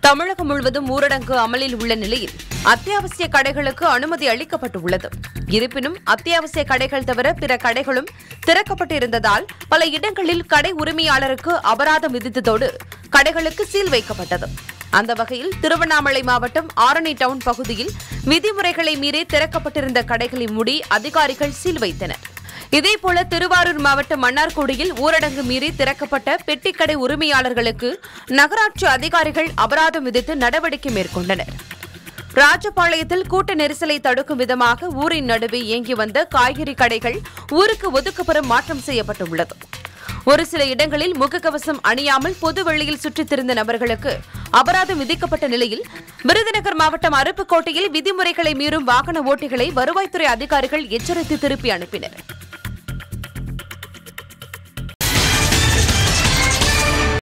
தமிழகம் முழுவதும் ஊரடங்கு அமலில் உள்ள நிலையில் அத்தியாவசிய கடைகளுக்கு அனுமதி அளிக்கப்பட்டுள்ளது இருப்பினும் அத்தியாவசிய கடைகள் தவிர பிற கடைகளும் திறக்கப்பட்டிருந்ததால் பல இடங்களில் கடை உரிமையாளருக்கு அபராதம் விதித்ததோடு கடைகளுக்கு சீல் வைக்கப்பட்டது அந்த வகையில் திருவண்ணாமலை மாவட்டம் ஆரணி டவுன் பகுதியில் விதிமுறைகளை மீறி திறக்கப்பட்டிருந்த கடைகளை மூடி அதிகாரிகள் சீல் வைத்தனர் இதேபோல திருவாரூர் மாவட்டம் மன்னார்குடியில் ஊரடங்கு மீறி திறக்கப்பட்ட பெட்டிக்கடை உரிமையாளர்களுக்கு நகராட்சி அதிகாரிகள் அபராதம் விதித்து நடவடிக்கை மேற்கொண்டனர் ராஜபாளையத்தில் கூட்ட நெரிசலை தடுக்கும் விதமாக ஊரின் நடுவே இயங்கி வந்த காய்கறி கடைகள் ஊருக்கு ஒதுக்குப்புறம் மாற்றம் செய்யப்பட்டுள்ளது ஒரு சில இடங்களில் முகக்கவசம் அணியாமல் பொது வெளியில் சுற்றித் திரிந்த நபர்களுக்கு அபராதம் விதிக்கப்பட்ட நிலையில் விருதுநகர் மாவட்டம் அருப்புக்கோட்டையில் விதிமுறைகளை மீறும் வாகன ஓட்டிகளை வருவாய்த்துறை அதிகாரிகள் எச்சரித்து திருப்பி அனுப்பினர்